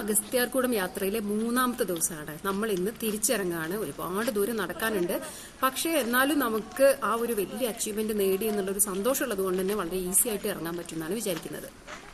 അഗസ്ത്യാർകൂടം യാത്രയിലെ മൂന്നാമത്തെ ദിവസമാണ് നമ്മൾ ഇന്ന് തിരിച്ചിറങ്ങാണ് ഒരുപാട് ദൂരം നടക്കാനുണ്ട് പക്ഷേ എന്നാലും നമുക്ക് ആ ഒരു വലിയ അച്ചീവ്മെന്റ് നേടി എന്നുള്ളൊരു സന്തോഷമുള്ളത് കൊണ്ട് തന്നെ വളരെ ഈസി ആയിട്ട് ഇറങ്ങാൻ പറ്റുമെന്നാണ് വിചാരിക്കുന്നത്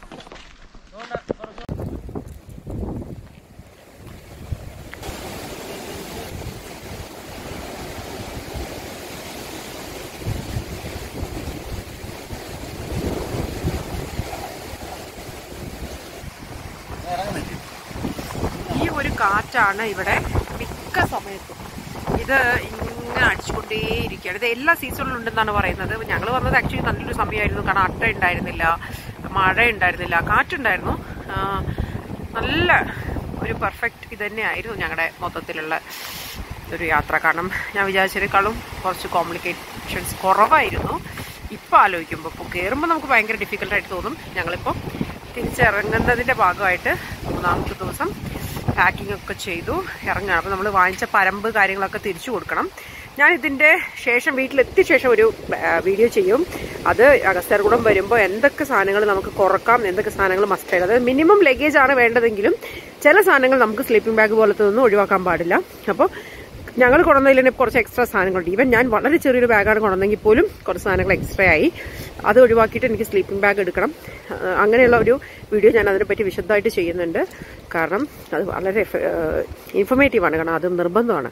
ഈ ഒരു കാറ്റാണ് ഇവിടെ മിക്ക സമയത്തും ഇത് ഇങ്ങനെ അടിച്ചുകൊണ്ടേയിരിക്കുകയാണ് ഇത് എല്ലാ സീസണിലും ഉണ്ടെന്നാണ് പറയുന്നത് ഞങ്ങൾ വന്നത് ആക്ച്വലി നല്ലൊരു സമയമായിരുന്നു കാരണം അട്ട ഉണ്ടായിരുന്നില്ല മഴ ഉണ്ടായിരുന്നില്ല കാറ്റുണ്ടായിരുന്നു ആ, നല്ല ഒരു പെർഫെക്റ്റ് ഇത് തന്നെയായിരുന്നു ഞങ്ങളുടെ മൊത്തത്തിലുള്ള ഒരു യാത്ര കാരണം ഞാൻ വിചാരിച്ചതിനേക്കാളും കുറച്ച് കോംപ്ലിക്കേഷൻസ് കുറവായിരുന്നു ഇപ്പം ആലോചിക്കുമ്പോൾ ഇപ്പോൾ കയറുമ്പോൾ നമുക്ക് ഭയങ്കര ഡിഫിക്കൽട്ടായിട്ട് തോന്നും ഞങ്ങളിപ്പോൾ തിരിച്ചിറങ്ങുന്നതിൻ്റെ ഭാഗമായിട്ട് മൂന്നാമത്തെ ദിവസം പാക്കിംഗ് ഒക്കെ ചെയ്തു ഇറങ്ങുകയാണ് അപ്പോൾ നമ്മൾ വാങ്ങിച്ച പരമ്പ് കാര്യങ്ങളൊക്കെ തിരിച്ചു കൊടുക്കണം ഞാൻ ഇതിൻ്റെ ശേഷം വീട്ടിലെത്തിയ ശേഷം ഒരു ആ, വീഡിയോ ചെയ്യും അത് അഗസ്തർകൂടം വരുമ്പോൾ എന്തൊക്കെ സാധനങ്ങൾ നമുക്ക് കുറക്കാം എന്തൊക്കെ സാധനങ്ങൾ മസ്റ്റ് അതായത് മിനിമം ലഗേജ് ആണ് വേണ്ടതെങ്കിലും ചില സാധനങ്ങൾ നമുക്ക് സ്ലീപ്പിംഗ് ബാഗ് പോലത്തെ ഒന്നും ഒഴിവാക്കാൻ പാടില്ല അപ്പോൾ ഞങ്ങൾ കൊണ്ടുവന്നതിൽ തന്നെ കുറച്ച് എക്സ്ട്രാ സാധനങ്ങളുണ്ട് ഈവൻ ഞാൻ വളരെ ചെറിയൊരു ബാഗാണ് കൊണ്ടുവന്നെങ്കിൽ പോലും കുറച്ച് സാധനങ്ങൾ എക്സ്ട്രാ ആയി അത് ഒഴിവാക്കിയിട്ട് എനിക്ക് സ്ലീപ്പിംഗ് ബാഗ് എടുക്കണം ആ, അങ്ങനെയുള്ള ഒരു വീഡിയോ ഞാൻ അതിനെപ്പറ്റി വിശദമായിട്ട് ചെയ്യുന്നുണ്ട് കാരണം അത് വളരെ ഇൻഫർമേറ്റീവ് ആണ് കാരണം അത് നിർബന്ധമാണ്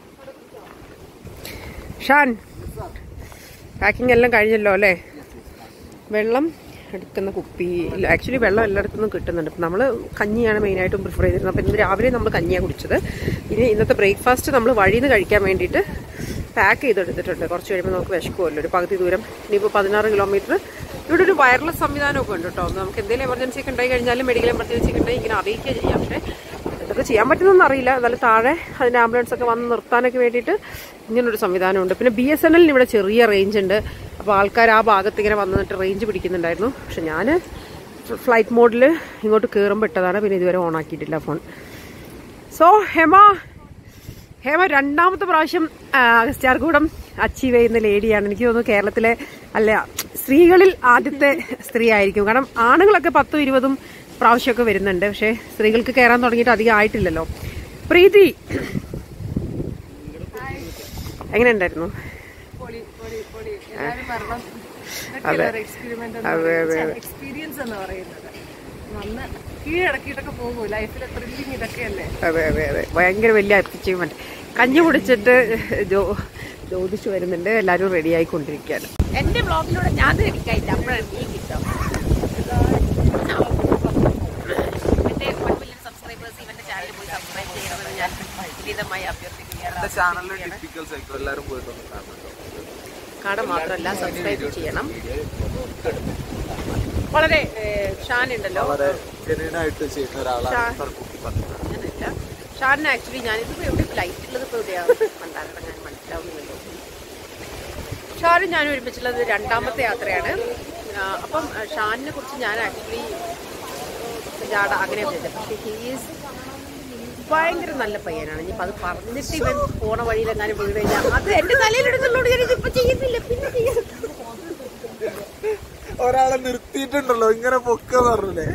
ഷാൻ പാക്കിംഗ് എല്ലാം കഴിഞ്ഞല്ലോ അല്ലേ വെള്ളം എടുക്കുന്ന കുപ്പി ആക്ച്വലി വെള്ളം എല്ലായിടത്തു നിന്നും കിട്ടുന്നുണ്ട് നമ്മൾ കഞ്ഞിയാണ് മെയിനായിട്ടും പ്രിഫർ ചെയ്തിരുന്നത് അപ്പോൾ ഇന്ന് രാവിലെ നമ്മൾ കഞ്ഞിയാണ് കുടിച്ചത് ഇനി ഇന്നത്തെ ബ്രേക്ക്ഫാസ്റ്റ് നമ്മൾ വഴിയിൽ നിന്ന് കഴിക്കാൻ വേണ്ടിയിട്ട് പാക്ക് ചെയ്തെടുത്തിട്ടുണ്ട് കുറച്ച് കഴിയുമ്പോൾ നമുക്ക് വിശക്കുമല്ലോ ഒരു പകുതി ദൂരം ഇനിയിപ്പോൾ പതിനാറ് കിലോമീറ്റർ ഇവിടെ ഒരു വയർലെസ് സംവിധാനമൊക്കെ ഉണ്ട് കേട്ടോ നമുക്ക് എന്തെങ്കിലും എമർജൻസി ഒക്കെ ഉണ്ടായി കഴിഞ്ഞാലും മെഡിക്കൽ എമർജൻസി ഒക്കെ ഉണ്ടെങ്കിൽ ഇങ്ങനെ അറിയിക്കുക ചെയ്യാം പക്ഷേ ഇതൊക്കെ ചെയ്യാൻ പറ്റുന്നൊന്നും അറിയില്ല എന്നാലും താഴെ അതിൻ്റെ ആംബുലൻസ് ഒക്കെ വന്ന് നിർത്താനൊക്കെ വേണ്ടിയിട്ട് ഇങ്ങനൊരു സംവിധാനമുണ്ട് പിന്നെ ബി എസ് എൻ എല്ലിന് ഇവിടെ ചെറിയ റേഞ്ച് ഉണ്ട് അപ്പോൾ ആൾക്കാർ ആ ഭാഗത്ത് ഇങ്ങനെ വന്നിട്ട് റേഞ്ച് പിടിക്കുന്നുണ്ടായിരുന്നു പക്ഷെ ഞാൻ ഫ്ലൈറ്റ് മോഡിൽ ഇങ്ങോട്ട് കയറുമ്പോൾ ഇട്ടതാണ് പിന്നെ ഇതുവരെ ഓൺ ആക്കിയിട്ടില്ല ഫോൺ സോ ഹെമ ഹേമ രണ്ടാമത്തെ പ്രാവശ്യം ആ, അഗസ്ത്യാർകൂടം അച്ചീവ് ചെയ്യുന്ന ലേഡിയാണ് എനിക്ക് തോന്നുന്നു കേരളത്തിലെ അല്ല സ്ത്രീകളിൽ ആദ്യത്തെ സ്ത്രീ ആയിരിക്കും കാരണം ആണുങ്ങളൊക്കെ പത്തും ഇരുപതും പ്രാവശ്യമൊക്കെ വരുന്നുണ്ട് പക്ഷേ സ്ത്രീകൾക്ക് കയറാൻ തുടങ്ങിയിട്ട് അധികം ആയിട്ടില്ലല്ലോ പ്രീതി എങ്ങനെ ഉണ്ടായിരുന്നു അതെ അതെ അതെ അതെ എക്സ്പീരിയൻസ് എന്ന് പറയുന്നത് വന്ന് കീഴടക്കിയിട്ടൊക്കെ പോകും ലൈഫിൽ ത്രില്ലിങ് ഇതൊക്കെയല്ലേ അതെ അതെ അതെ ഭയങ്കര വലിയ അച്ചീവ്മെന്റ് കഞ്ഞി കുടിച്ചിട്ട് ജോ ജ്യോതിച്ച് വരുന്നുണ്ട് എല്ലാവരും റെഡി ആയിക്കൊണ്ടിരിക്കുകയാണ് എന്റെ ബ്ലോഗിലൂടെ ഞാൻ കഴിക്കില്ല അപ്പോഴാണ് നീ കിട്ടും എന്റെ വൺ മില്യൺ സബ്സ്ക്രൈബേഴ്സ് ഇവന്റെ ചാനൽ പോയി സബ്സ്ക്രൈബ് ചെയ്യണമെന്ന് ഞാൻ വിനീതമായി അഭ്യർത്ഥിക്കുകയാണ് ചാനലിൽ ടിപ്പിക്കൽ സൈക്കോ എല്ലാവരും പോയിട്ടൊന്ന് കാണുന്നുണ്ടോ കാണാൻ മാത്രമല്ല സബ്സ്ക്രൈബ് ചെയ്യണം വളരെ ഷാൻ ഉണ്ടല്ലോ വളരെ ജെന്യൂനായിട്ട് ചെയ്യുന്ന ഒരാളാണ് ഷാ- സർക്കുട്ടി പറഞ്ഞത് അങ്ങനെയല്ല ഷാനിന് ആക്ച്വലി ഞാനിതിപ്പോ എവിടെ ലൈറ്റ് ഉള്ളത് ഇപ്പൊ എവിടെയാണ് കണ്ടാലും ഞാൻ മനസ്സിലാവുന്നില്ലല്ലോ ഷാനും ഞാനും ഒരുമിച്ചുള്ളത് രണ്ടാമത്തെ യാത്രയാണ് ആ, അപ്പം ആ, ഷാനിനെ കുറിച്ച് ഞാൻ ആക്ച്വലി ജാട അങ്ങനെ വിചാരിച്ചത് പക്ഷേ ഹീസ് ഭയങ്കര നല്ല പയ്യനാണ് ഇനിയിപ്പോൾ അത് പറഞ്ഞിട്ട് ഇവൻ പോണ വഴിയിലെങ്ങാനും വീട് കഴിഞ്ഞാൽ അത് എന്റെ തലയിലെടുത്തുള്ളൂ ഞാൻ ഇതിപ്പോ ചെയ്യുന്നില്ല പിന്നെ ചെയ്യാം ഒരാളെ നിർത്തിയിട്ടുണ്ടല്ലോ ഇങ്ങനെ പൊക്ക പറഞ്ഞില്ലേ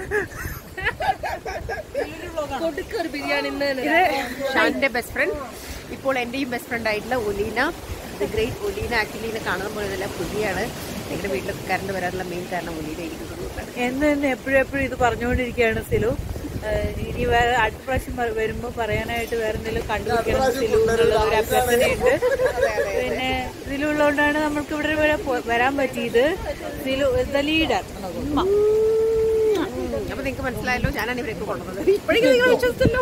ഇത് ഷാനിന്റെ ബെസ്റ്റ് ഫ്രണ്ട് ഇപ്പോൾ എന്റെയും ബെസ്റ്റ് ഫ്രണ്ട് ആയിട്ടുള്ള Oleena the great Oleena actually കാണുന്ന പോലെ നല്ല പുലിയാണ് ഞങ്ങളുടെ വീട്ടിൽ കറണ്ട് വരാനുള്ള മെയിൻ കാരണം ഒലീന ഇരിക്കുന്നത് എന്ന് തന്നെ എപ്പോഴും എപ്പോഴും ഇത് പറഞ്ഞുകൊണ്ടിരിക്കുകയാണ് സിലു ഏഹ് ഇനി വേറെ അടുത്ത പ്രാവശ്യം വ- വരുമ്പോ പറയാനായിട്ട് വേറെ എന്തെങ്കിലും കണ്ടുപിടിക്കണം സിലു എന്നുള്ള ഒരു അഭ്യർത്ഥനയുണ്ട് പിന്നെ ഇതിലുള്ളതുകൊണ്ടാണ് നമ്മൾക്ക് ഇവിടെ വരെ പോ- വരാൻ പറ്റിയത് സിലു ദ ലീഡർ ഉമ്മ അപ്പൊ നിങ്ങൾക്ക് മനസ്സിലായല്ലോ ഞാനാണ് ഇവരൊക്കെ കൊണ്ടുവന്നത് ഇപ്പോഴേക്കും നിങ്ങൾ വിശ്വസിച്ചല്ലോ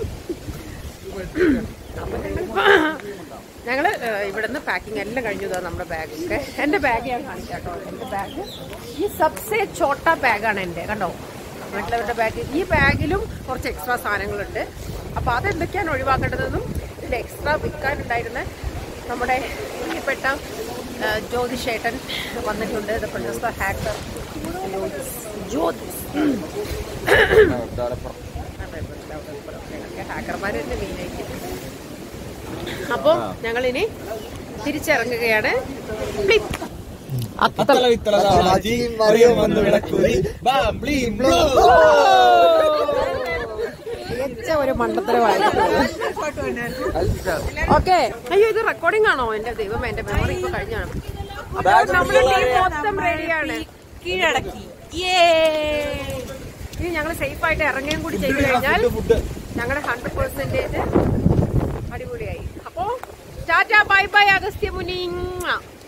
അപ്പൊ ഞങ്ങൾ ഞങ്ങള് ഏഹ്, ഇവിടുന്ന് പാക്കിംഗ് എല്ലാം കഴിഞ്ഞു ഇതാ നമ്മുടെ ബാഗൊക്കെ എന്റെ ബാഗ് ഞാൻ കാണിക്കാം കേട്ടോ എന്റെ ബാഗ് ഈ സബ്സെ ചോട്ട ബാഗാണ് എന്റെ കണ്ടോ മറ്റുള്ളവരുടെ ബാഗ് ഈ ബാഗിലും കുറച്ച് എക്സ്ട്രാ സാധനങ്ങളുണ്ട് അപ്പൊ അതെന്തൊക്കെയാണ് ഒഴിവാക്കേണ്ടതെന്നും ഇതിൽ എക്സ്ട്രാ വിൽക്കാനുണ്ടായിരുന്ന നമ്മുടെ പ്രിയപ്പെട്ട ഏഹ്, ജ്യോതിഷ് ഏട്ടൻ വന്നിട്ടുണ്ട് ദ പ്രശസ്ത ഹാക്കർ ജ്യോതിസ് ഹാക്കർമാർ തന്നെ മെയിനായിട്ട് അപ്പോൾ ഞങ്ങളിനി തിരിച്ചിറങ്ങുകയാണ് Blip. അത്തല വിത്തല താളാജി മറിയം വന്ന് വിളക്കൂരി ബാം ബ്ലീം ബ്ലോ പച്ച ഒരു മണ്ടത്തരമായിരുന്നു ഓക്കെ അയ്യോ ഇത് റെക്കോർഡിംഗ് ആണോ എന്റെ ദൈവം എന്റെ മെമ്മറി ഇപ്പൊ കഴിഞ്ഞാണ് അപ്പൊ നമ്മുടെ ടീം മൊത്തം റെഡിയാണ് കീഴടക്കി ഇനി ഞങ്ങൾ സേഫ് ആയിട്ട് ഇറങ്ങുകയും കൂടി ചെയ്തു കഴിഞ്ഞാൽ ഞങ്ങളുടെ ഹൺഡ്രഡ് പെർസെന്റേജ് അടിപൊളിയായി അപ്പോ ടാറ്റ ബൈ ബൈ അഗസ്ത്യ മുനി